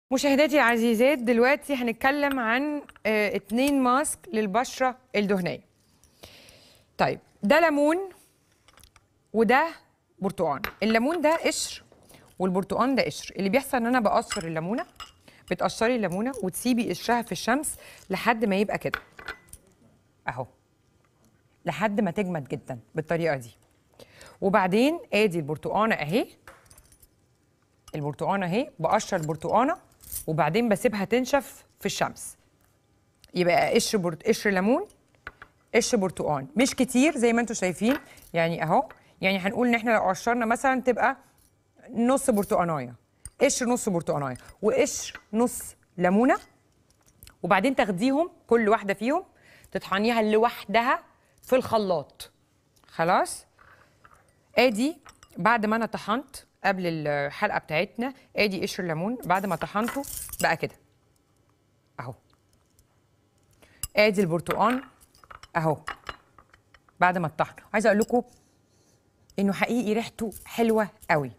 مشاهداتي العزيزات دلوقتي هنتكلم عن آه، اتنين ماسك للبشرة الدهنية طيب ده ليمون وده برتقان الليمون ده قشر والبرتقان ده قشر اللي بيحصل ان انا بقشر الليمونه بتقشري الليمونه وتسيبي قشرها في الشمس لحد ما يبقى كده اهو لحد ما تجمد جدا بالطريقه دي وبعدين ادي البرتقانه اهي البرتقانه اهي بقشر البرتقانه وبعدين بسيبها تنشف في الشمس يبقى قشر برت... قشر ليمون قشر برتقان مش كتير زي ما انتم شايفين يعني اهو يعني هنقول ان احنا لو قشرنا مثلا تبقى نص برتقانايه قشر نص برتقانايه وقشر نص ليمونه وبعدين تاخديهم كل واحده فيهم تطحنيها لوحدها في الخلاط خلاص ادي بعد ما انا طحنت قبل الحلقه بتاعتنا ادي قشر الليمون بعد ما طحنته بقى كده اهو ادي البرتقان اهو بعد ما اتطحن عايزه اقول لكم انه حقيقي ريحته حلوه قوي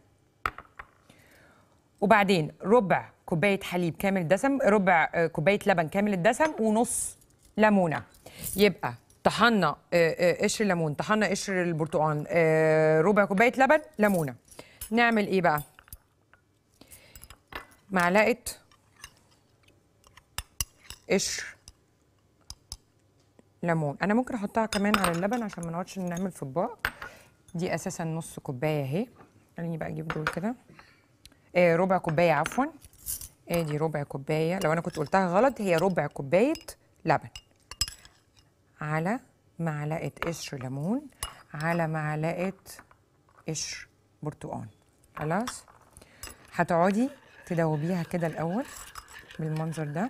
وبعدين ربع كوبايه حليب كامل الدسم ربع آه، كوبايه لبن كامل الدسم ونص ليمونه يبقى طحنا آه، آه، قشر الليمون طحنا قشر البرتقال آه، ربع كوبايه لبن ليمونه نعمل ايه بقى معلقه قشر ليمون انا ممكن احطها كمان على اللبن عشان ما نقعدش نعمل في اطباق دي اساسا نص كوبايه اهي خليني بقى اجيب دول كده آه ربع كوبايه عفوا ادي ربع كوبايه لو انا كنت قلتها غلط هي ربع كوبايه لبن على معلقه قشر ليمون على معلقه قشر برتقان خلاص هتقعدي تدوبيها كده الاول بالمنظر ده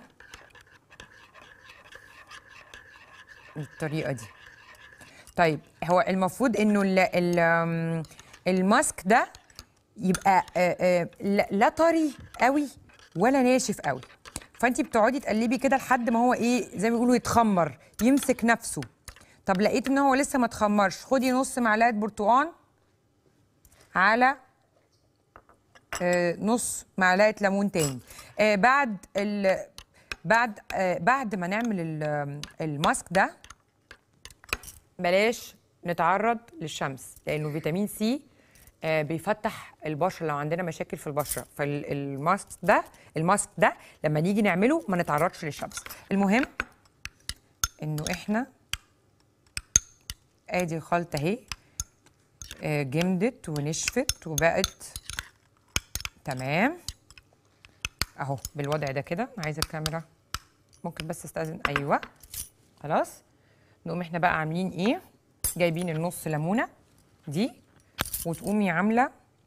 بالطريقه دي طيب هو المفروض انه ال ال آم، الماسك ده يبقى آه، آه، لا لا طري قوي ولا ناشف قوي فانت بتقعدي تقلبي كده لحد ما هو ايه زي ما بيقولوا يتخمر يمسك نفسه طب لقيت ان هو لسه ما اتخمرش خدي نص معلقه برتقان على آه، نص معلقه ليمون تاني آه، بعد ال بعد آه، بعد ما نعمل ال- الماسك ده بلاش نتعرض للشمس لانه فيتامين سي آه، بيفتح البشره لو عندنا مشاكل في البشره فالماسك ده الماسك ده لما نيجي نعمله ما نتعرضش للشمس المهم انه احنا ادي الخلطه اهي آه، جمدت ونشفت وبقت تمام اهو بالوضع ده كده عايزه الكاميرا ممكن بس استاذن ايوه خلاص نقوم احنا بقى عاملين ايه جايبين النص ليمونه دي وتقومي عامله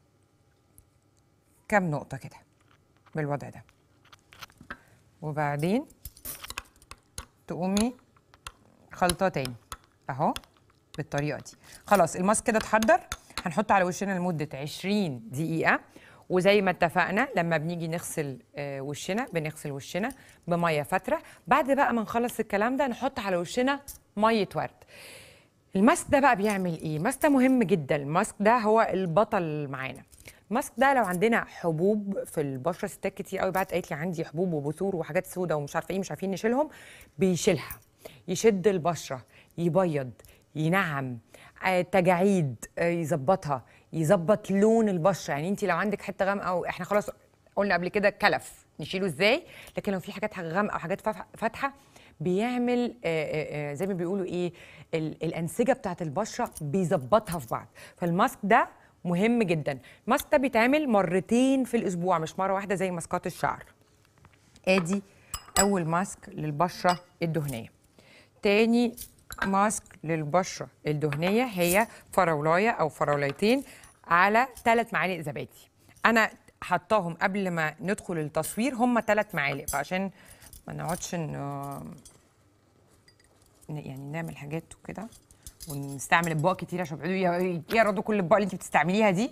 كام نقطه كده بالوضع ده وبعدين تقومي خلطه تاني اهو بالطريقه دي خلاص الماسك كده اتحضر هنحطه على وشنا لمده 20 دقيقه وزي ما اتفقنا لما بنيجي نغسل آه، وشنا بنغسل وشنا بميه فتره بعد بقى ما نخلص الكلام ده نحط على وشنا ميه ورد الماسك ده بقى بيعمل ايه الماسك ده مهم جدا الماسك ده هو البطل معانا الماسك ده لو عندنا حبوب في البشره ستات كتير قوي بعت قالت لي عندي حبوب وبثور وحاجات سودة ومش عارفه ايه مش عارفين نشيلهم بيشيلها يشد البشره يبيض ينعم آه، تجاعيد آه، يظبطها يظبط لون البشره يعني انت لو عندك حته غامقه او احنا خلاص قلنا قبل كده كلف نشيله ازاي لكن لو في حاجات غامقه او حاجات فاتحة- فاتحه بيعمل آه، آه، آه، زي ما بيقولوا ايه ال- الانسجه بتاعت البشره بيظبطها في بعض فالماسك ده مهم جدا الماسك ده بيتعمل مرتين في الاسبوع مش مره واحده زي ماسكات الشعر ادي اول ماسك للبشره الدهنيه تاني ماسك للبشره الدهنيه هي فراولايه او فراولايتين على ثلاث معالق زبادي انا حطاهم قبل ما ندخل التصوير هم ثلاث معالق فعشان ما نقعدش ن- ن- يعني نعمل حاجات وكده ونستعمل اطباق كتير عشان بيقولوا يا ايه يا رضوى كل الاطباق اللي انت بتستعمليها دي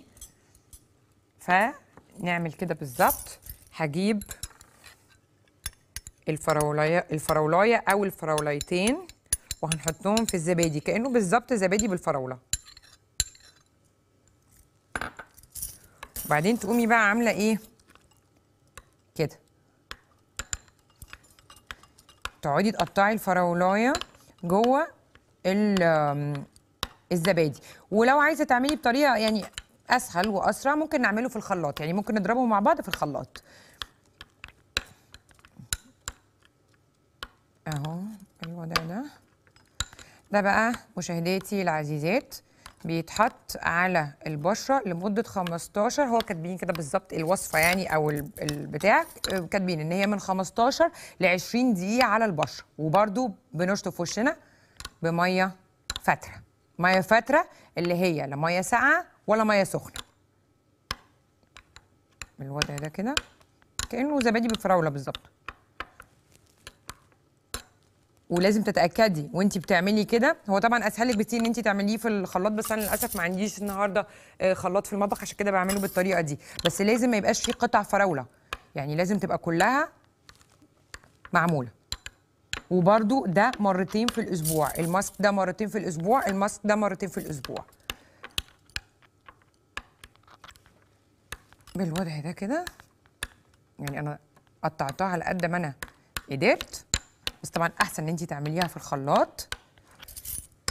فنعمل كده بالظبط هجيب الفراولايه الفراولايه او الفراولايتين وهنحطهم في الزبادي كانه بالظبط زبادي بالفراوله وبعدين تقومي بقى عامله ايه كده تقعدي تقطعي الفراولايه جوه ال- آم، الزبادي ولو عايزه تعملي بطريقه يعني اسهل واسرع ممكن نعمله في الخلاط يعني ممكن نضربهم مع بعض في الخلاط اهو الوضع ده ده بقى مشاهداتي العزيزات بيتحط على البشره لمده 15 هو كاتبين كده بالظبط الوصفه يعني او ال- البتاع آه، كاتبين ان هي من 15 ل 20 دقيقه على البشره وبرده بنشطف وشنا بميه فتره ميه فتره اللي هي لا ميه ساقعه ولا ميه سخنه بالوضع ده كده كانه زبادي بالفراوله بالظبط ولازم تتاكدي وانت بتعملي كده هو طبعا اسهل لك بكتير ان انت تعمليه في الخلاط بس انا للاسف ما عنديش النهارده آه، خلاط في المطبخ عشان كده بعمله بالطريقه دي بس لازم ما يبقاش فيه قطع فراوله يعني لازم تبقى كلها معموله وبرده ده مرتين في الاسبوع الماسك ده مرتين في الاسبوع الماسك ده مرتين في الاسبوع بالوضع ده كده يعني انا قطعتها على قد ما انا قدرت بس طبعا احسن ان انت تعمليها في الخلاط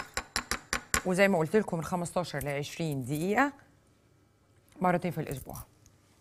وزي ما قلت لكم من 15 ل 20 دقيقه مرتين في الاسبوع